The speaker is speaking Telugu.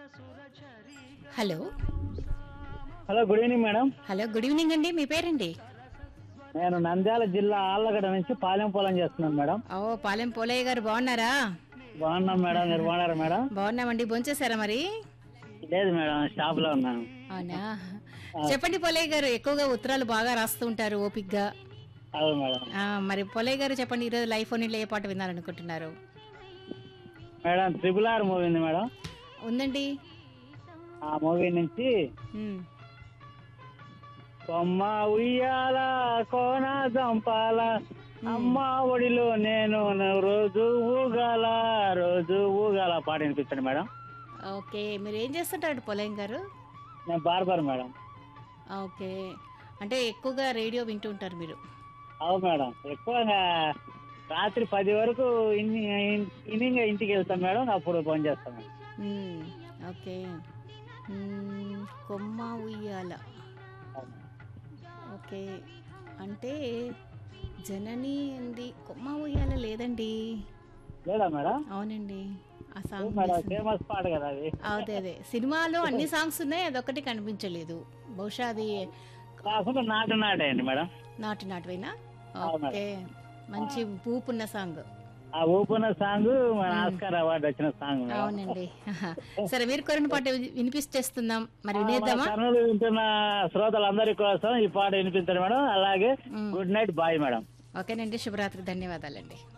Hello hello good evening madam hello good evening అండి మీ పేరండి నేను నంద్యాల జిల్లా ఆళ్ళగడ్డ నుంచి పాలెం పొలం చేస్తున్నాను మేడం ఓ పాలెం పోలయ్య గారు బాగున్నారా బాగున్నాం మేడం మీరు బాగున్నారా మేడం బాగున్నామండి భోంచేశారా మరి లేదు మేడం షాప్ లో ఉన్నాను అవునా చెప్పండి పోలయ్య గారు ఎక్కువగా ఉత్తరాలు బాగా రాస్తూ ఉంటారు ఓపిక్గా అవును మేడం ఆ, మరి పోలయ్య గారు చెప్పండి ఈరోజు లైఫ్ ఓనీలో ఏ పాట వినాలనుకుంటున్నారు మేడం ట్రిపుల్ ఆర్ మూవీ ఉంది మేడం ఉందండి ఆ మూవీ నుంచి ఉమ్. కొమ్మ ఉయ్యాల కోన చంపాల అమ్మ ఒడిలో నేను రోజు ఊగాల రోజు ఊగాల పాట వినిపించండి మేడం ఓకే మీరు ఏం చేస్తుంటారు పోలయ్య గారు నేను బార్బర్ మేడం ఓకే అంటే ఎక్కువగా రేడియో వింటూ ఉంటారు మీరు అవును మేడం ఎక్కువగా రాత్రి పది వరకు ఇన్ని ఇన్నింగ్ ఇంటికి వెళ్తాం మేడం అప్పుడు ఫోన్ చేస్తాం మేడం ఉమ్, ఓకే ఉమ్, కొమ్మ ఉయ్యాల ఓకే అంటే జనని అంది కొమ్మ ఉయ్యాల లేదండి లేదా మేడం అవునండి ఆ అవును సాంగ్ మేడం మిస్. ఫేమస్ పాట కదా అది అదే అదే సినిమాలో అన్ని సాంగ్స్ ఉన్నాయి అదొకటి కనిపించలేదు బహుశా అది కాకుండా నాటు నాటే అండి మేడం నాటు నాటువేనా అవును ఓకే మంచి పూపున్న సాంగ్ ఆ ఊపున సాంగ్ మన ఆస్కార్ అవార్డు వచ్చిన సాంగ్ మేడం. అవునండి సరే మీరు కొరిన పాట వి- వినిపిస్తేస్తున్నాం మరి వినేద్దామా మన కర్నూలు వింటున్న శ్రోతలందరి కోసం ఈ పాట వినిపించండి మేడం అలాగే మ్. గుడ్ నైట్ బాయ్ మేడం ఓకేనండి శుభరాత్రి ధన్యవాదాలండి